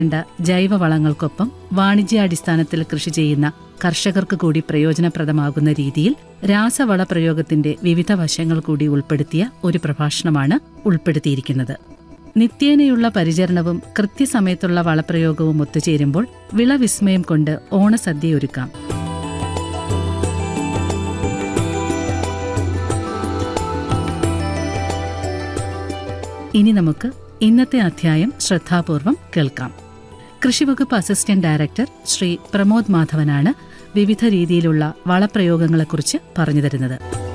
ണ്ട ജൈവവളങ്ങൾക്കൊപ്പം വാണിജ്യാടിസ്ഥാനത്തിൽ കൃഷി ചെയ്യുന്ന കർഷകർക്ക് കൂടി പ്രയോജനപ്രദമാകുന്ന രീതിയിൽ രാസവള പ്രയോഗത്തിന്റെ വിവിധ വശങ്ങൾ കൂടി ഉൾപ്പെടുത്തിയ ഒരു പ്രഭാഷണമാണ് ഉൾപ്പെടുത്തിയിരിക്കുന്നത് നിത്യേനയുള്ള പരിചരണവും കൃത്യസമയത്തുള്ള വളപ്രയോഗവും ഒത്തുചേരുമ്പോൾ വിളവിസ്മയം കൊണ്ട് ഓണസദ്യ ഒരുക്കാം ഇനി നമുക്ക് ഇന്നത്തെ അധ്യായം ശ്രദ്ധാപൂർവം കേൾക്കാം കൃഷിവകുപ്പ് അസിസ്റ്റന്റ് ഡയറക്ടർ ശ്രീ പ്രമോദ് മാധവനാണ് വിവിധ രീതിയിലുള്ള വളപ്രയോഗങ്ങളെക്കുറിച്ച് പറഞ്ഞു തരുന്നത്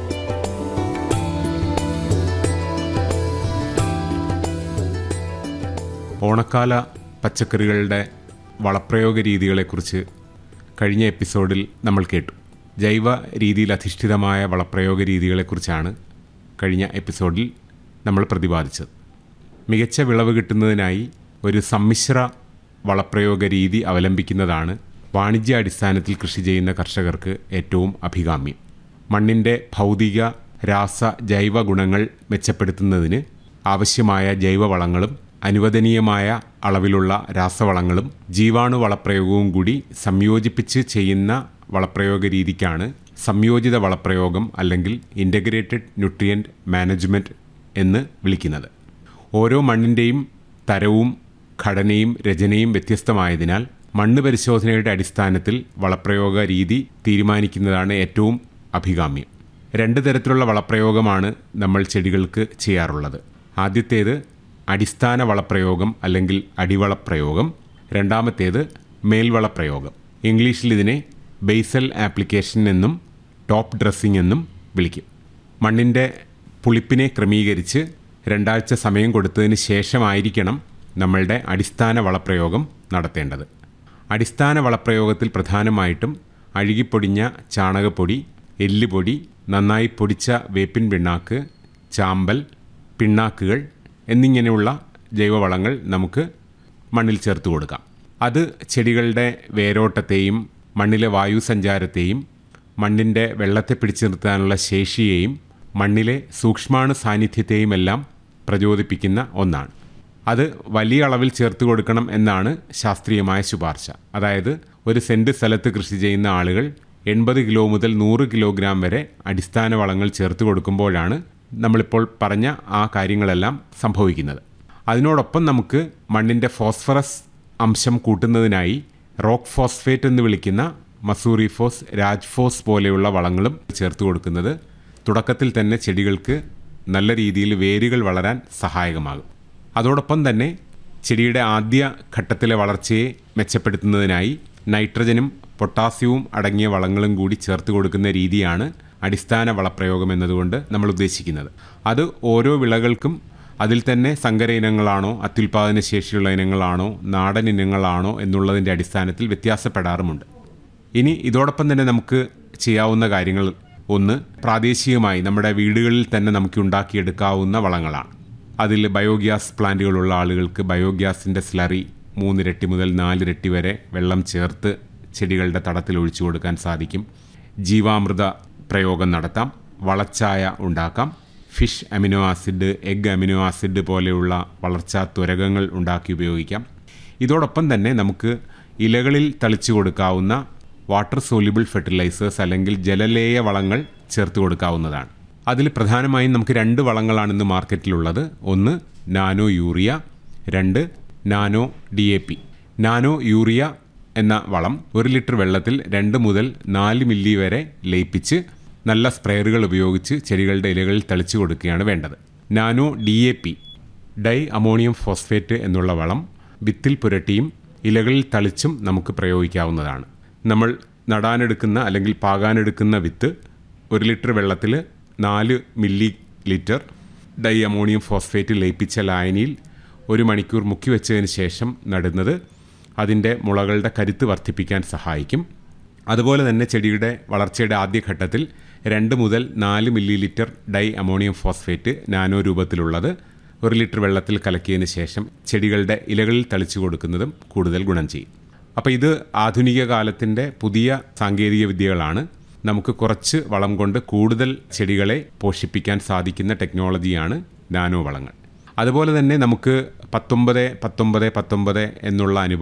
ഓണക്കാല പച്ചക്കറികളുടെ വളപ്രയോഗ രീതികളെക്കുറിച്ച് കഴിഞ്ഞ എപ്പിസോഡിൽ നമ്മൾ കേട്ടു ജൈവ രീതിയിൽ അധിഷ്ഠിതമായ വളപ്രയോഗ രീതികളെക്കുറിച്ചാണ് കഴിഞ്ഞ എപ്പിസോഡിൽ നമ്മൾ പ്രതിപാദിച്ചത് മികച്ച വിളവ് കിട്ടുന്നതിനായി ഒരു സമ്മിശ്ര വളപ്രയോഗ രീതി അവലംബിക്കുന്നതാണ് വാണിജ്യാടിസ്ഥാനത്തിൽ കൃഷി ചെയ്യുന്ന കർഷകർക്ക് ഏറ്റവും അഭികാമ്യം മണ്ണിൻ്റെ ഭൗതിക രാസ ജൈവ ഗുണങ്ങൾ മെച്ചപ്പെടുത്തുന്നതിന് ആവശ്യമായ ജൈവവളങ്ങളും അനുവദനീയമായ അളവിലുള്ള രാസവളങ്ങളും ജീവാണു വളപ്രയോഗവും കൂടി സംയോജിപ്പിച്ച് ചെയ്യുന്ന വളപ്രയോഗ രീതിക്കാണ് സംയോജിത വളപ്രയോഗം അല്ലെങ്കിൽ ഇൻ്റഗ്രേറ്റഡ് ന്യൂട്രിയൻറ്റ് മാനേജ്മെൻറ്റ് എന്ന് വിളിക്കുന്നത് ഓരോ മണ്ണിൻ്റെയും തരവും ഘടനയും രചനയും വ്യത്യസ്തമായതിനാൽ മണ്ണ് പരിശോധനയുടെ അടിസ്ഥാനത്തിൽ വളപ്രയോഗ രീതി തീരുമാനിക്കുന്നതാണ് ഏറ്റവും അഭികാമ്യം രണ്ട് തരത്തിലുള്ള വളപ്രയോഗമാണ് നമ്മൾ ചെടികൾക്ക് ചെയ്യാറുള്ളത് ആദ്യത്തേത് അടിസ്ഥാന വളപ്രയോഗം അല്ലെങ്കിൽ അടിവളപ്രയോഗം രണ്ടാമത്തേത് മേൽവളപ്രയോഗം ഇംഗ്ലീഷിൽ ഇതിനെ ബേസൽ ആപ്ലിക്കേഷൻ എന്നും ടോപ്പ് ഡ്രസ്സിംഗ് എന്നും വിളിക്കും മണ്ണിൻ്റെ പുളിപ്പിനെ ക്രമീകരിച്ച് രണ്ടാഴ്ച സമയം കൊടുത്തതിന് ശേഷമായിരിക്കണം നമ്മളുടെ അടിസ്ഥാന വളപ്രയോഗം നടത്തേണ്ടത് അടിസ്ഥാന വളപ്രയോഗത്തിൽ പ്രധാനമായിട്ടും അഴുകിപ്പൊടിഞ്ഞ ചാണകപ്പൊടി എല്ലുപൊടി നന്നായി പൊടിച്ച വേപ്പിൻ പിണ്ണാക്ക് ചാമ്പൽ പിണ്ണാക്കുകൾ എന്നിങ്ങനെയുള്ള ജൈവവളങ്ങൾ നമുക്ക് മണ്ണിൽ ചേർത്ത് കൊടുക്കാം അത് ചെടികളുടെ വേരോട്ടത്തെയും മണ്ണിലെ വായു സഞ്ചാരത്തെയും മണ്ണിൻ്റെ വെള്ളത്തെ പിടിച്ചു നിർത്താനുള്ള ശേഷിയെയും മണ്ണിലെ സൂക്ഷ്മാണു സാന്നിധ്യത്തെയും എല്ലാം പ്രചോദിപ്പിക്കുന്ന ഒന്നാണ് അത് വലിയ അളവിൽ ചേർത്ത് കൊടുക്കണം എന്നാണ് ശാസ്ത്രീയമായ ശുപാർശ അതായത് ഒരു സെൻറ്റ് സ്ഥലത്ത് കൃഷി ചെയ്യുന്ന ആളുകൾ എൺപത് കിലോ മുതൽ നൂറ് കിലോഗ്രാം വരെ അടിസ്ഥാന വളങ്ങൾ ചേർത്ത് കൊടുക്കുമ്പോഴാണ് നമ്മളിപ്പോൾ പറഞ്ഞ ആ കാര്യങ്ങളെല്ലാം സംഭവിക്കുന്നത് അതിനോടൊപ്പം നമുക്ക് മണ്ണിൻ്റെ ഫോസ്ഫറസ് അംശം കൂട്ടുന്നതിനായി റോക്ക് ഫോസ്ഫേറ്റ് എന്ന് വിളിക്കുന്ന മസൂറി ഫോസ് രാജ്ഫോസ് പോലെയുള്ള വളങ്ങളും ചേർത്ത് കൊടുക്കുന്നത് തുടക്കത്തിൽ തന്നെ ചെടികൾക്ക് നല്ല രീതിയിൽ വേരുകൾ വളരാൻ സഹായകമാകും അതോടൊപ്പം തന്നെ ചെടിയുടെ ആദ്യ ഘട്ടത്തിലെ വളർച്ചയെ മെച്ചപ്പെടുത്തുന്നതിനായി നൈട്രജനും പൊട്ടാസ്യവും അടങ്ങിയ വളങ്ങളും കൂടി ചേർത്ത് കൊടുക്കുന്ന രീതിയാണ് അടിസ്ഥാന വളപ്രയോഗം എന്നതുകൊണ്ട് നമ്മൾ ഉദ്ദേശിക്കുന്നത് അത് ഓരോ വിളകൾക്കും അതിൽ തന്നെ സങ്കര ഇനങ്ങളാണോ അത്യുൽപാദന ശേഷിയുള്ള ഇനങ്ങളാണോ നാടൻ ഇനങ്ങളാണോ എന്നുള്ളതിൻ്റെ അടിസ്ഥാനത്തിൽ വ്യത്യാസപ്പെടാറുമുണ്ട് ഇനി ഇതോടൊപ്പം തന്നെ നമുക്ക് ചെയ്യാവുന്ന കാര്യങ്ങൾ ഒന്ന് പ്രാദേശികമായി നമ്മുടെ വീടുകളിൽ തന്നെ നമുക്ക് ഉണ്ടാക്കിയെടുക്കാവുന്ന വളങ്ങളാണ് അതിൽ ബയോഗ്യാസ് പ്ലാന്റുകളുള്ള ആളുകൾക്ക് ബയോഗ്യാസിൻ്റെ സ്ലറി മൂന്നിരട്ടി മുതൽ നാലിരട്ടി വരെ വെള്ളം ചേർത്ത് ചെടികളുടെ തടത്തിൽ ഒഴിച്ചു കൊടുക്കാൻ സാധിക്കും ജീവാമൃത പ്രയോഗം നടത്താം വളച്ചായ ഉണ്ടാക്കാം fish amino acid egg amino acid പോലെയുള്ള വളർച്ചാ ത്വരകങ്ങൾ ഉണ്ടാക്കി ഉപയോഗിക്കാം ഇതോടൊപ്പം തന്നെ നമുക്ക് ഇലകളിൽ തളിച്ചു കൊടുക്കാവുന്ന വാട്ടർ സോല്യുബിൾ ഫെർട്ടിലൈസേഴ്സ് അല്ലെങ്കിൽ ജലലേയ വളങ്ങൾ ചേർത്ത് കൊടുക്കാവുന്നതാണ് അതിൽ പ്രധാനമായും നമുക്ക് രണ്ട് വളങ്ങളാണ് ഇന്ന് മാർക്കറ്റിലുള്ളത് ഒന്ന് നാനോ യൂറിയ രണ്ട് nano D A P nano urea എന്ന വളം ഒരു ലിറ്റർ വെള്ളത്തിൽ രണ്ട് മുതൽ നാല് മില്ലി വരെ ലയിപ്പിച്ച് നല്ല സ്പ്രേയറുകൾ ഉപയോഗിച്ച് ചെടികളുടെ ഇലകളിൽ തളിച്ചു കൊടുക്കുകയാണ് വേണ്ടത് nano D A P di ammonium phosphate എന്നുള്ള വളം വിത്തിൽ പുരട്ടിയും ഇലകളിൽ തളിച്ചും നമുക്ക് പ്രയോഗിക്കാവുന്നതാണ് നമ്മൾ നടാനെടുക്കുന്ന അല്ലെങ്കിൽ പാകാനെടുക്കുന്ന വിത്ത് ഒരു ലിറ്റർ വെള്ളത്തിൽ നാല് millilitre di ammonium phosphate ലയിപ്പിച്ച ലായനിയിൽ ഒരു മണിക്കൂർ മുക്കി വെച്ചതിന് ശേഷം നടുന്നത് അതിൻ്റെ മുളകളുടെ കരുത്ത് വർദ്ധിപ്പിക്കാൻ സഹായിക്കും അതുപോലെ തന്നെ ചെടിയുടെ വളർച്ചയുടെ ആദ്യഘട്ടത്തിൽ രണ്ട് മുതൽ നാല് millilitre di ammonium phosphate nano രൂപത്തിലുള്ളത് ഒരു ലിറ്റർ വെള്ളത്തിൽ കലക്കിയതിന് ശേഷം ചെടികളുടെ ഇലകളിൽ തളിച്ചു കൊടുക്കുന്നതും കൂടുതൽ ഗുണം ചെയ്യും അപ്പോൾ ഇത് ആധുനിക കാലത്തിൻ്റെ പുതിയ സാങ്കേതിക വിദ്യകളാണ് നമുക്ക് കുറച്ച് വളം കൊണ്ട് കൂടുതൽ ചെടികളെ പോഷിപ്പിക്കാൻ സാധിക്കുന്ന ടെക്നോളജിയാണ് നാനോ വളങ്ങൾ അതുപോലെ തന്നെ നമുക്ക് പത്തൊമ്പത് പത്തൊമ്പത് പത്തൊമ്പത് എന്നുള്ള അനുപാതം